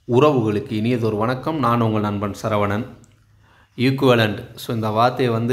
உறவுகளுக்கு இனியதொரு வணக்கம் நான் உங்கள் நண்பன் சரவணன் ஈக்குவலண்ட் ஸோ இந்த வார்த்தையை வந்து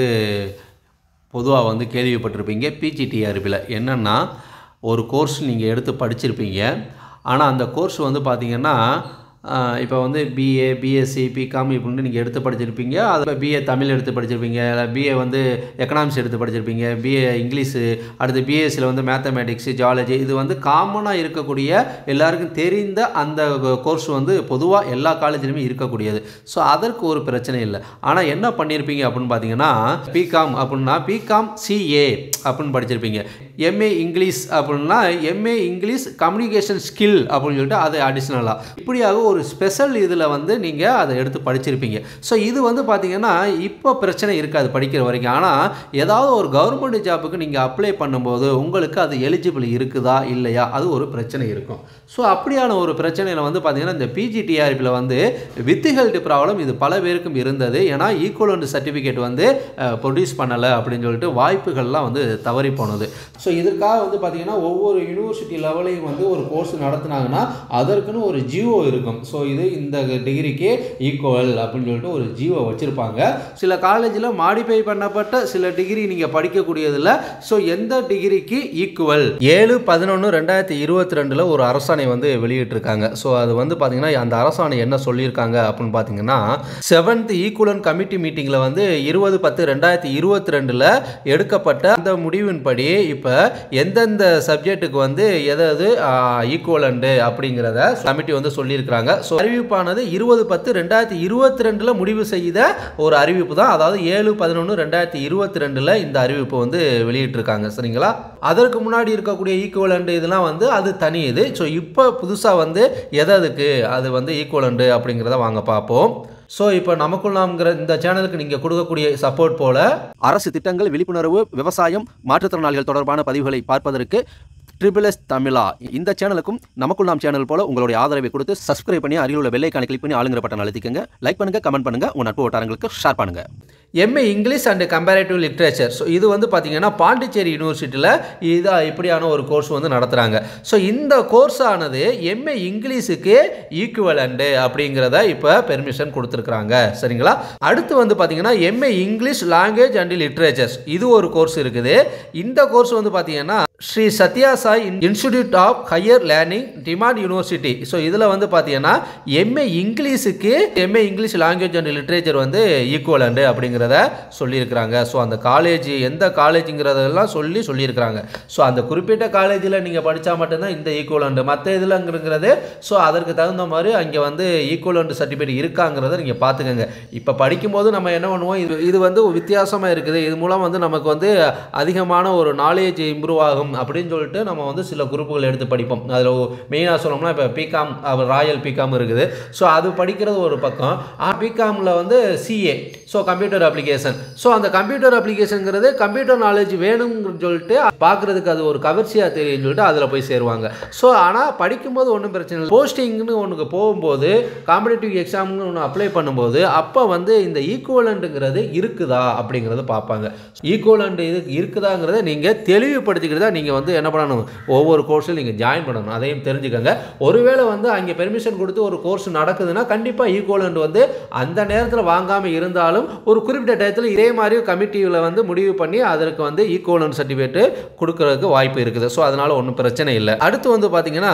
பொதுவாக வந்து கேள்விப்பட்டிருப்பீங்க பிஜிடிஆர்பியில் என்னென்னா ஒரு கோர்ஸ் நீங்கள் எடுத்து படிச்சிருப்பீங்க ஆனால் அந்த கோர்ஸ் வந்து பார்த்தீங்கன்னா இப்போ வந்து பிஏ பிஎஸ்சி பிகாம் இப்படின்னு நீங்கள் எடுத்து படிச்சிருப்பீங்க அது பிஏ தமிழ் எடுத்து படிச்சிருப்பீங்க பிஏ வந்து எக்கனாமிக்ஸ் எடுத்து படிச்சிருப்பீங்க பிஏ இங்கிலீஷு அடுத்து பிஎஸ்சியில் வந்து மேத்தமேட்டிக்ஸு ஜாலஜி இது வந்து காமனாக இருக்கக்கூடிய எல்லாருக்கும் தெரிந்த அந்த கோர்ஸ் வந்து பொதுவாக எல்லா காலேஜ்லையுமே இருக்கக்கூடியது ஸோ அதற்கு ஒரு பிரச்சனை இல்லை ஆனால் என்ன பண்ணியிருப்பீங்க அப்படின்னு பார்த்தீங்கன்னா பிகாம் அப்படின்னா பிகாம் சிஏ அப்படின்னு படிச்சிருப்பீங்க எம்ஏ இங்கிலீஷ் அப்படின்னா எம்ஏ இங்கிலீஷ் கம்யூனிகேஷன் ஸ்கில் அப்படின்னு சொல்லிட்டு அது அடிஷ்னலாக இப்படியாக ஒரு ஸ்பெஷல் இதில் வந்து நீங்கள் அதை எடுத்து படிச்சிருப்பீங்க ஸோ இது வந்து பார்த்தீங்கன்னா இப்போ பிரச்சனை இருக்காது படிக்கிற வரைக்கும் ஆனால் ஏதாவது ஒரு கவர்மெண்ட் ஜாப்புக்கு நீங்கள் அப்ளை பண்ணும்போது உங்களுக்கு அது எலிஜிபிள் இருக்குதா இல்லையா அது ஒரு பிரச்சனை இருக்கும் ஸோ அப்படியான ஒரு பிரச்சனையில் வந்து பார்த்தீங்கன்னா இந்த பிஜிடிஆர்பியில் வந்து வித் ஹெல்த் ப்ராப்ளம் இது பல பேருக்கும் இருந்தது ஏன்னா ஈக்குவலண்ட் சர்டிஃபிகேட் வந்து ப்ரொடியூஸ் பண்ணலை அப்படின்னு சொல்லிட்டு வாய்ப்புகள்லாம் வந்து தவறி போனது ஸோ இதற்காக வந்து பார்த்தீங்கன்னா ஒவ்வொரு யூனிவர்சிட்டி லெவலையும் வந்து ஒரு கோர்ஸ் நடத்துனாங்கன்னா அதற்குன்னு ஒரு ஜியோ இருக்கும் ஸோ இது இந்த டிகிரிக்கு ஈக்குவல் அப்படின்னு சொல்லிட்டு ஒரு ஜியோ வச்சுருப்பாங்க சில காலேஜில் மாடிஃபை பண்ணப்பட்ட சில டிகிரி நீங்கள் படிக்கக்கூடியதில் ஸோ எந்த டிகிரிக்கு ஈக்குவல் ஏழு பதினொன்று ரெண்டாயிரத்தி இருபத்தி ரெண்டில் ஒரு அரசாணை வந்து வெளியிட்டிருக்காங்க ஸோ அது வந்து பார்த்தீங்கன்னா அந்த அரசாணை என்ன சொல்லியிருக்காங்க அப்படின்னு பார்த்தீங்கன்னா செவன்த் ஈக்குவலன் கமிட்டி மீட்டிங்கில் வந்து இருபது பத்து ரெண்டாயிரத்தி இருபத்தி ரெண்டில் எடுக்கப்பட்ட அந்த முடிவின்படி இப்போ எந்தெந்த சப்ஜெக்ட்டுக்கு வந்து எதாவது ஈக்குவலண்டு அப்படிங்கிறத கமிட்டி வந்து சொல்லியிருக்கிறாங்க ஸோ அறிவிப்பானது இருபது பத்து ரெண்டாயிரத்தி இருபத்தி ரெண்டில் முடிவு செய்த ஒரு அறிவிப்பு தான் அதாவது ஏழு பதினொன்று ரெண்டாயிரத்தி இருபத்தி ரெண்டில் இந்த அறிவிப்பு வந்து வெளியிட்டிருக்காங்க சரிங்களா அதற்கு முன்னாடி இருக்கக்கூடிய ஈக்குவலண்ட் இதெல்லாம் வந்து அது தனி இது ஸோ இப்போ புதுசாக வந்து எததுக்கு அது வந்து ஈக்குவலண்டு அப்படிங்கிறத வாங்க பார்ப்போம் ஸோ இப்போ நமக்குள் நாம்ங்கிற இந்த சேனலுக்கு நீங்கள் கொடுக்கக்கூடிய சப்போர்ட் போல அரசு திட்டங்கள் விழிப்புணர்வு விவசாயம் மாற்றுத்திறனாளிகள் தொடர்பான பதிவுகளை பார்ப்பதற்கு ட்ரிபிள் எஸ் தமிழா இந்த சேனலுக்கும் நமக்குள் நாம் சேனல் போல உங்களுடைய ஆதரவை கொடுத்து சப்ஸ்கிரைப் பண்ணி அருகில் உள்ள பெல்லைக்கான கிளிக் பண்ணி ஆளுங்கிற பட்டன் அழுத்திக்கங்க லைக் பண்ணுங்க கமெண்ட் பண்ணுங்க உங்க நட்பு வட்டாரங்களுக்கு ஷேர் பண்ணுங்க MA English and comparative literature so இது வந்து பார்த்தீங்கன்னா பாண்டிச்சேரி யூனிவர்சிட்டியில் இதாக இப்படியான ஒரு கோர்ஸ் வந்து நடத்துகிறாங்க ஸோ இந்த கோர்ஸ் ஆனது எம்ஏ இங்கிலீஷுக்கு ஈக்குவலண்டு அப்படிங்கிறத இப்போ பெர்மிஷன் கொடுத்துருக்குறாங்க சரிங்களா அடுத்து வந்து பார்த்தீங்கன்னா MA English language and literatures இது ஒரு கோர்ஸ் இருக்குது இந்த கோர்ஸ் வந்து பார்த்தீங்கன்னா Shri Sathya Sai institute of higher learning deemed university so இதில் வந்து பார்த்தீங்கன்னா எம்ஏ இங்கிலீஷுக்கு MA English language and literature வந்து ஈக்குவலண்டு அப்படிங்கிறத சொல்லியிருக்கிறாங்க ஸோ அந்த காலேஜ் எந்த காலேஜுங்கிறதெல்லாம் சொல்லி சொல்லியிருக்கிறாங்க ஸோ அந்த குறிப்பிட்ட காலேஜில் நீங்கள் படித்தா மட்டும்தான் இந்த ஈக்குவலண்டு மற்ற இதுலங்கிறது ஸோ அதற்கு தகுந்த மாதிரி அங்கே வந்து ஈக்குவலண்ட் சர்டிஃபிகேட் இருக்காங்கிறத நீங்கள் பார்த்துக்கோங்க இப்போ படிக்கும்போது நம்ம என்ன பண்ணுவோம் இது இது வந்து வித்தியாசமாக இருக்குது இது மூலம் வந்து நமக்கு வந்து அதிகமான ஒரு நாலேஜ் இம்ப்ரூவ் ஆகும் அப்படின்னு சொல்லிட்டு நம்ம வந்து சில குரூப்புகள் எடுத்து படிப்போம் அதில் மெயினாக சொல்லணும்னா இப்போ பிகாம் ராயல் பிகாம் இருக்குது ஸோ அது படிக்கிறது ஒரு பக்கம் பிகாமில் வந்து CA so computer application so அந்த கம்ப்யூட்டர் அப்ளிகேஷனுங்கிறது கம்ப்யூட்டர் நாலேஜ் வேணும்னு சொல்லிட்டு பார்க்குறதுக்கு அது ஒரு கவர்ச்சியாக தெரியும்னு சொல்லிட்டு அதில் போய் சேருவாங்க ஸோ ஆனால் படிக்கும்போது ஒன்றும் பிரச்சனை இல்லை போஸ்டிங்னு ஒன்றுக்கு போகும்போது காம்படிட்டிவ் எக்ஸாம்னு ஒன்று அப்ளை பண்ணும்போது அப்போ வந்து இந்த ஈக்குவலண்ட்டுங்கிறது இருக்குதா அப்படிங்கிறத பார்ப்பாங்க ஈக்குவலண்ட் இது இருக்குதாங்கிறத நீங்கள் தெளிவுபடுத்திக்கிட்டு தான் நீங்கள் வந்து என்ன பண்ணணும் ஒவ்வொரு கோர்ஸில் நீங்கள் ஜாயின் பண்ணணும் அதையும் தெரிஞ்சுக்கோங்க ஒருவேளை வந்து அங்கே பெர்மிஷன் கொடுத்து ஒரு கோர்ஸ் நடக்குதுன்னா கண்டிப்பாக ஈக்குவலண்ட் வந்து அந்த நேரத்தில் வாங்காமல் இருந்தாலும் ஒரு குறிப்பிட்ட டயத்தில் இதே மாதிரி கமிட்டியில் வந்து முடிவு பண்ணி அதற்கு வந்து ஈக்குவலண்ட் சர்டிஃபிகேட் கொடுக்கறதுக்கு வாய்ப்பு இருக்குது ஸோ அதனால் ஒன்றும் பிரச்சனை இல்லை அடுத்து வந்து பார்த்தீங்கன்னா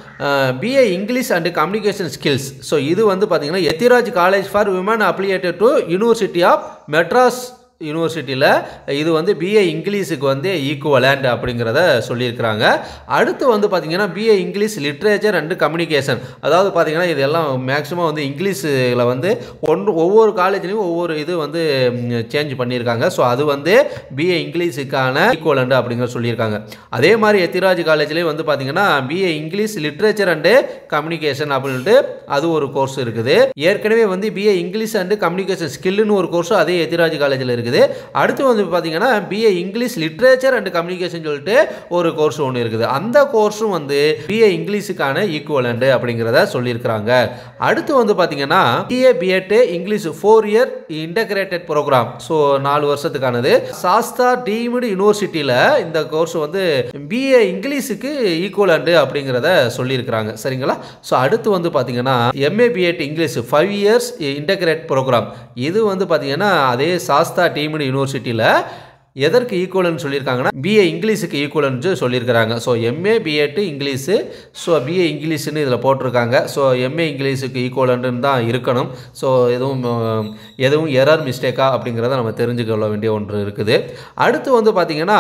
BA English and communication skills so இது வந்து பார்த்தீங்கன்னா Ethiraj college for women affiliated to university of Madras யூனிவர்சிட்டியில் இது வந்து பிஏ இங்கிலீஷுக்கு வந்து ஈக்குவலண்ட் அப்படிங்கிறத சொல்லியிருக்கிறாங்க அடுத்து வந்து பார்த்திங்கன்னா BA English literature and communication அதாவது பார்த்திங்கன்னா இது எல்லாம் மேக்ஸிமம் வந்து இங்கிலீஷில் வந்து ஒன்று ஒவ்வொரு காலேஜ்லேயும் ஒவ்வொரு இது வந்து சேஞ்ச் பண்ணியிருக்காங்க ஸோ அது வந்து பிஏ இங்கிலீஷுக்கான ஈக்குவலண்ட் அப்படிங்கிற சொல்லியிருக்காங்க அதே மாதிரி எத்திராஜ் காலேஜ்லேயும் வந்து பார்த்திங்கன்னா BA English literature and communication அப்படின்ட்டு அது ஒரு கோர்ஸ் இருக்குது ஏற்கனவே வந்து பிஏ இங்கிலீஷ் அண்டு கம்யூனிகேஷன் ஸ்கில்லுன்னு ஒரு கோர்ஸ் அதே எத்திராஜ் காலேஜில் இருக்குது இருக்குது அடுத்து வந்து பார்த்தீங்கன்னா BA English literature and communication சொல்லிட்டு ஒரு கோர்ஸ் ஒன்று இருக்குது அந்த கோர்ஸும் வந்து பிஏ இங்கிலீஷுக்கான ஈக்குவலண்ட் அப்படிங்கிறத சொல்லியிருக்கிறாங்க அடுத்து வந்து பார்த்தீங்கன்னா BA BEd English four year integrated programme so நாலு வருஷத்துக்கானது சாஸ்தா டீம்டு யூனிவர்சிட்டியில் இந்த கோர்ஸ் வந்து பிஏ இங்கிலீஷுக்கு ஈக்குவலண்ட் அப்படிங்கிறத சொல்லியிருக்கிறாங்க சரிங்களா ஸோ அடுத்து வந்து பார்த்தீங்கன்னா MA BEd English five years integrate programme இது வந்து பார்த்தீங்கன்னா அதே சாஸ்தா டீம்டு யூனிவர்சிட்டியில் எதற்கு ஈக்குவலன்னு சொல்லியிருக்காங்கன்னா பிஏ இங்கிலீஷுக்கு ஈக்குவலன்ட்டு சொல்லியிருக்கிறாங்க so MA BEd English so BA இங்கிலீஷ்னு இதில் போட்டிருக்காங்க ஸோ எம்ஏ இங்கிலீஷுக்கு ஈக்குவலன்ட்டுன்னு தான் இருக்கணும் ஸோ எதுவும் அஹ், எதுவும் எரர் மிஸ்டேக்கா அப்படிங்கிறத நம்ம தெரிஞ்சுக்கொள்ள வேண்டிய ஒன்று இருக்குது அடுத்து வந்து பார்த்திங்கன்னா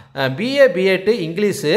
BA BEd English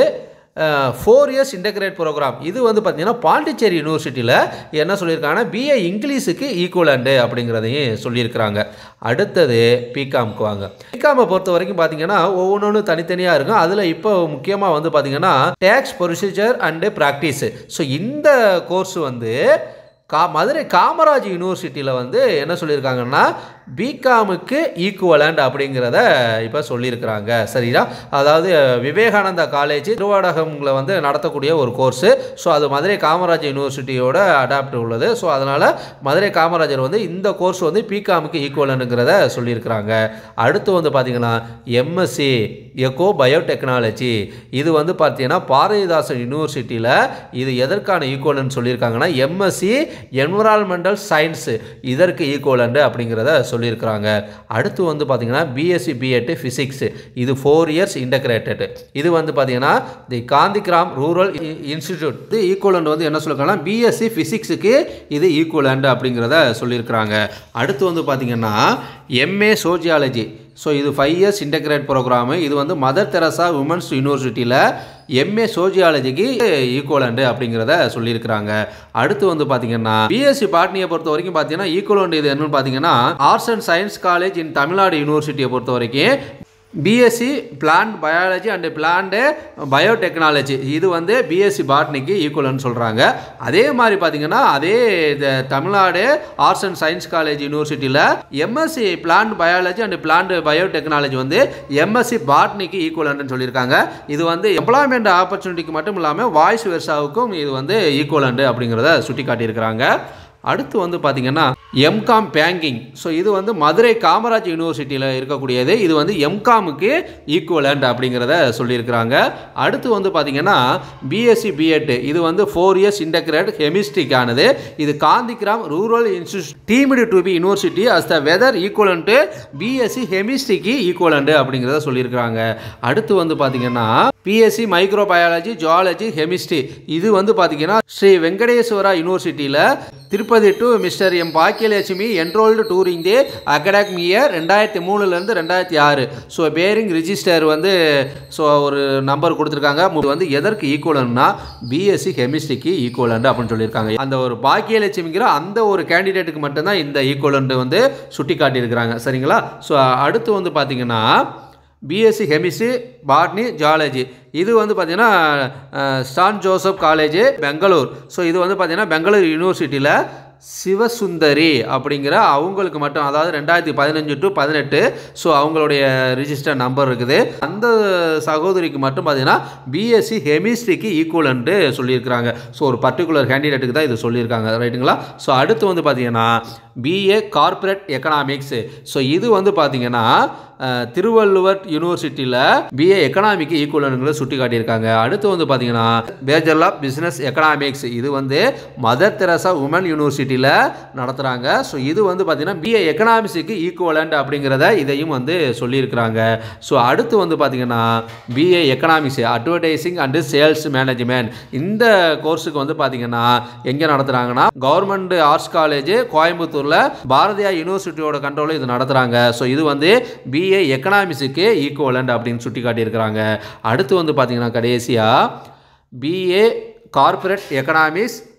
four years integrate programme இது வந்து பார்த்தீங்கன்னா பாண்டிச்சேரி யூனிவர்சிட்டியில் என்ன சொல்லியிருக்காங்கன்னா பிஏ இங்கிலீஷுக்கு ஈக்குவலண்டு அப்படிங்கிறதையும் சொல்லியிருக்கிறாங்க அடுத்தது பிகாம்க்கு வாங்க பிகாமை பொறுத்த வரைக்கும் பார்த்தீங்கன்னா ஒவ்வொன்றும் தனித்தனியாக இருக்கும் அதில் இப்போ முக்கியமாக வந்து பார்த்தீங்கன்னா tax procedure and practice so இந்த கோர்ஸ் வந்து கா மதுரை காமராஜ் யூனிவர்சிட்டியில் வந்து என்ன சொல்லியிருக்காங்கன்னா பிகாமுக்கு ஈக்குவலண்ட் அப்படிங்கிறத இப்போ சொல்லியிருக்கிறாங்க சரியா அதாவது விவேகானந்தா காலேஜ் திருவாடகம்ல வந்து நடத்தக்கூடிய ஒரு கோர்ஸு ஸோ அது மதுரை காமராஜ் யூனிவர்சிட்டியோட அடாப்ட் உள்ளது ஸோ அதனால் மதுரை காமராஜர் வந்து இந்த கோர்ஸ் வந்து பிகாமுக்கு ஈக்குவலனுங்கிறத சொல்லியிருக்கிறாங்க அடுத்து வந்து பார்த்திங்கன்னா எம்எஸ்சி எக்கோ பயோடெக்னாலஜி இது வந்து பார்த்தீங்கன்னா பாரதிதாசன் யூனிவர்சிட்டியில் இது எதற்கான ஈக்குவலன்னு சொல்லியிருக்காங்கன்னா எம்எஸ்சி என்விரான்மெண்டல் சயின்ஸு இதற்கு ஈக்குவலண்ட் அப்படிங்கிறத சொல்லியிருக்கிறாங்க அடுத்து வந்து பார்த்தீங்கன்னா பிஎஸ்சி பிஎட் ஃபிசிக்ஸ் இது ஃபோர் இயர்ஸ் இன்டகிரேட்டட் இது வந்து பார்த்தீங்கன்னா தி காந்திகிராம் ரூரல் இன்ஸ்டிடியூட் இது ஈக்குவலண்ட் வந்து என்ன சொல்லியிருக்காங்கன்னா பிஎஸ்சி ஃபிசிக்ஸுக்கு இது ஈக்குவலண்ட் அப்படிங்கிறத சொல்லியிருக்கிறாங்க அடுத்து வந்து பார்த்தீங்கன்னா எம்ஏ சோஜியாலஜி ஸோ இது ஃபைவ் இயர்ஸ் இன்டகிரேட் ப்ரோக்ராமு இது வந்து மதர் தெரசா உமன்ஸ் யூனிவர்சிட்டியில் எம்ஏ சோஜியாலஜிக்கு ஈக்குவலண்ட் அப்படிங்கிறத சொல்லியிருக்கிறாங்க அடுத்து வந்து பார்த்தீங்கன்னா பிஎஸ்சி பாட்னியை பொறுத்த வரைக்கும் பார்த்தீங்கன்னா ஈக்குவலண்ட் இது என்னன்னு பார்த்தீங்கன்னா arts and science college in Tamilnadu யூனிவர்சிட்டியை பொறுத்த வரைக்கும் BSc plant biology and plant biotechnology இது வந்து பிஎஸ்சி பாட்னிக்கு ஈக்குவலன்னு சொல்கிறாங்க அதே மாதிரி பார்த்தீங்கன்னா அதே இது Tamilnadu arts and science college யூனிவர்சிட்டியில் MSc plant biology and plant biotechnology வந்து எம்எஸ்சி பாட்னிக்கு ஈக்குவலன்ட்னு சொல்லியிருக்காங்க இது வந்து எம்ப்ளாய்மெண்ட் ஆப்பர்ச்சுனிட்டிக்கு மட்டும் இல்லாமல் வாய்ஸ் வெர்சாவுக்கும் இது வந்து ஈக்குவலண்ட் அப்படிங்கிறத சுட்டி காட்டியிருக்கிறாங்க அடுத்து வந்து பார்த்தீங்கன்னா எம்காம் பேங்கிங் ஸோ இது வந்து மதுரை காமராஜ் யூனிவர்சிட்டியில் இருக்கக்கூடியது இது வந்து எம்காமுக்கு ஈக்குவலண்ட் அப்படிங்கிறத சொல்லியிருக்கிறாங்க அடுத்து வந்து பார்த்தீங்கன்னா பிஎஸ்சி பிஎட் இது வந்து ஃபோர் இயர்ஸ் இன்டகிரேட் கெமிஸ்ட்ரிக்கானது இது Gandhigram rural institute deemed to be university as the whether equivalent BSc கெமிஸ்ட்ரிக்கு ஈக்குவலண்ட் அப்படிங்கிறத சொல்லியிருக்கிறாங்க அடுத்து வந்து பார்த்தீங்கன்னா BSc micro biology zoology chemistry இது வந்து பார்த்தீங்கன்னா ஸ்ரீ வெங்கடேஸ்வரா யூனிவர்சிட்டியில் Tirupati to mister M Bhagyalakshmi enrolled during the academic year ரெண்டாயிரத்தி மூணுலேருந்து ரெண்டாயிரத்தி ஆறு ஸோ பேரிங் ரிஜிஸ்டர் வந்து ஸோ ஒரு நம்பர் கொடுத்துருக்காங்க இது வந்து எதற்கு ஈக்குவலன்னா பிஎஸ்சி கெமிஸ்ட்ரிக்கு ஈக்குவலண்ட் அப்படின்னு சொல்லியிருக்காங்க அந்த ஒரு பாக்கியலட்சுமிங்கிற அந்த ஒரு கேண்டிடேட்டுக்கு மட்டும்தான் இந்த ஈக்குவலண்ட் வந்து சுட்டி காட்டியிருக்கிறாங்க சரிங்களா ஸோ அடுத்து வந்து பார்த்தீங்கன்னா பிஎஸ்சி கெமிஸ்ட்ரி பாட்னி ஜாலஜி இது வந்து பார்த்தீங்கன்னா அஹ், ஸ்டான் ஜோசப் காலேஜ் பெங்களூர் ஸோ இது வந்து பார்த்தீங்கன்னா பெங்களூர் யூனிவர்சிட்டியில் சிவசுந்தரி அப்படிங்கிற அவங்களுக்கு மட்டும் அதாவது ரெண்டாயிரத்தி பதினஞ்சு டு பதினெட்டு ஸோ அவங்களுடைய ரிஜிஸ்டர் நம்பர் இருக்குது அந்த சகோதரிக்கு மட்டும் பார்த்தீங்கன்னா பிஎஸ்சி கெமிஸ்ட்ரிக்கு ஈக்குவலன்ட்டு சொல்லியிருக்கிறாங்க ஸோ ஒரு பர்டிகுலர் கேண்டிடேட்டுக்கு தான் இது சொல்லியிருக்காங்க ரைட்டுங்களா ஸோ அடுத்து வந்து பார்த்தீங்கன்னா பிஏ கார்ப்பரேட் எக்கனாமிக்ஸ் ஸோ இது வந்து பார்த்தீங்கன்னா அஹ், திருவள்ளுவர் யூனிவர்சிட்டியில் பிஏ எக்கனாமிக்கு ஈக்குவலனுங்களை சுட்டி காட்டியிருக்காங்க அடுத்து வந்து பார்த்தீங்கன்னா பேச்சலர் ஆஃப் பிஸ்னஸ் எக்கனாமிக்ஸ் இது வந்து மதர் தெரசா உமன் யூனிவர்சிட்டியில் நடத்துகிறாங்க ஸோ இது வந்து பார்த்தீங்கன்னா பிஏ எக்கனாமிக்ஸுக்கு ஈக்குவலண்ட் அப்படிங்கிறத இதையும் வந்து சொல்லியிருக்கிறாங்க ஸோ அடுத்து வந்து பார்த்தீங்கன்னா BA economics advertising and sales management இந்த கோர்ஸுக்கு வந்து பார்த்தீங்கன்னா எங்கே நடத்துகிறாங்கன்னா கவர்மெண்ட் ஆர்ட்ஸ் காலேஜ் கோயம்புத்தூரில் பாரதியார் யூனிவர்சிட்டியோட கண்ட்ரோலில் இது நடத்துகிறாங்க ஸோ இது வந்து பிஏ எக்கனாமிக்ஸுக்கு ஈக்குவலண்ட் அப்படின்னு சுட்டி காட்டியிருக்கிறாங்க அடுத்து வந்து பார்த்தீங்கன்னா கடைசியாக BA corporate economics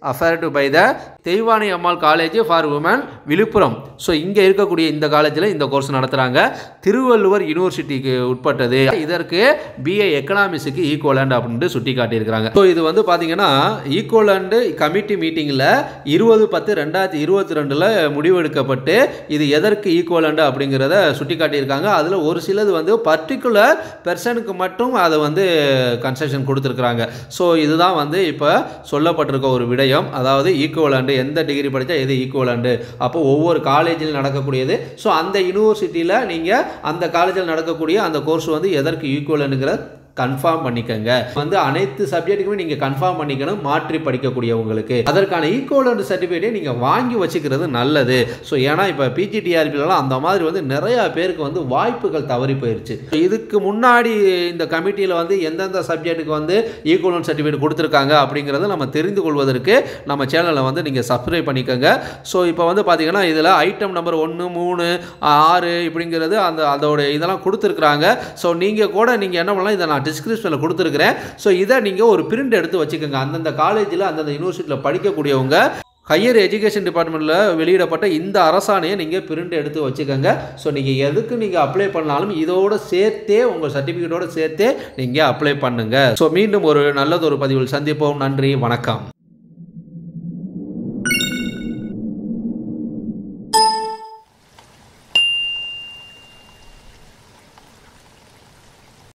offered by the Theivanai Ammal college for women Villupuram so இங்கே இருக்கக்கூடிய இந்த காலேஜில் இந்த கோர்ஸ் நடத்துகிறாங்க திருவள்ளுவர் யூனிவர்சிட்டிக்கு உட்பட்டது இதற்கு பிஏ எக்கனாமிக்ஸுக்கு ஈக்குவலண்ட் அப்படின்ட்டு சுட்டி காட்டியிருக்கிறாங்க ஸோ இது வந்து பார்த்தீங்கன்னா ஈக்குவலண்ட் கமிட்டி மீட்டிங்கில் இருபது பத்து ரெண்டாயிரத்தி இருபத்தி ரெண்டில் முடிவெடுக்கப்பட்டு இது எதற்கு ஈக்குவலண்ட் அப்படிங்கிறத சுட்டி காட்டியிருக்காங்க அதில் ஒரு சிலது வந்து பர்டிகுலர் பெர்சனுக்கு மட்டும் அதை வந்து கன்செஷன் கொடுத்துருக்குறாங்க ஸோ இதுதான் வந்து இப்போ சொல்லப்பட்டிருக்க ஒரு விடயம் அதாவது ஈக்குவலண்டு எந்த டிகிரி படித்தா எது ஈக்குவலண்டு அப்போ ஒவ்வொரு காலேஜில் நடக்கக்கூடியது ஸோ அந்த யூனிவர்சிட்டியில் நீங்கள் அந்த காலேஜில் நடக்கக்கூடிய அந்த கோர்ஸ் வந்து எதற்கு ஈக்குவலண்டுங்கிற கன்ஃபார்ம் பண்ணிக்கங்க வந்து அனைத்து சப்ஜெக்ட்டுக்குமே நீங்கள் கன்ஃபார்ம் பண்ணிக்கணும் மாற்றி படிக்கக்கூடியவங்களுக்கு அதற்கான ஈக்குவலண்ட் சர்டிஃபிகேட்டை நீங்கள் வாங்கி வச்சுக்கிறது நல்லது ஸோ ஏன்னா இப்போ பிஜிடிஆர்பிலாம் அந்த மாதிரி வந்து நிறையா பேருக்கு வந்து வாய்ப்புகள் தவறி போயிருச்சு இதுக்கு முன்னாடி இந்த கமிட்டியில் வந்து எந்தெந்த சப்ஜெக்ட்டுக்கு வந்து ஈக்குவலண்ட் சர்டிஃபிகேட் கொடுத்துருக்காங்க அப்படிங்கிறத நம்ம தெரிந்து கொள்வதற்கு நம்ம சேனலை வந்து நீங்கள் சப்ஸ்கிரைப் பண்ணிக்கோங்க ஸோ இப்போ வந்து பார்த்தீங்கன்னா இதில் ஐட்டம் நம்பர் ஒன்று மூணு ஆறு இப்படிங்கிறது அந்த அதோட இதெல்லாம் கொடுத்துருக்குறாங்க ஸோ நீங்கள் கூட நீங்கள் என்ன பண்ணலாம் இதை நான் டிஸ்கிரிப்ஷனில் கொடுத்துருக்குறேன் ஸோ இதை நீங்கள் ஒரு பிரிண்ட் எடுத்து வச்சுக்கோங்க அந்தந்த காலேஜில் அந்தந்த யூனிவர்சிட்டியில் படிக்கக்கூடியவங்க ஹையர் எஜுகேஷன் டிபார்ட்மெண்ட்டில் வெளியிடப்பட்ட இந்த அரசாணையை நீங்கள் பிரிண்ட் எடுத்து வச்சுக்கோங்க ஸோ நீங்கள் எதுக்கு நீங்கள் அப்ளை பண்ணாலும் இதோட சேர்த்தே உங்கள் சர்டிஃபிகேட்டோட சேர்த்தே நீங்கள் அப்ளை பண்ணுங்கள் ஸோ மீண்டும் ஒரு நல்லதொரு பதிவில் சந்திப்போம் நன்றி வணக்கம்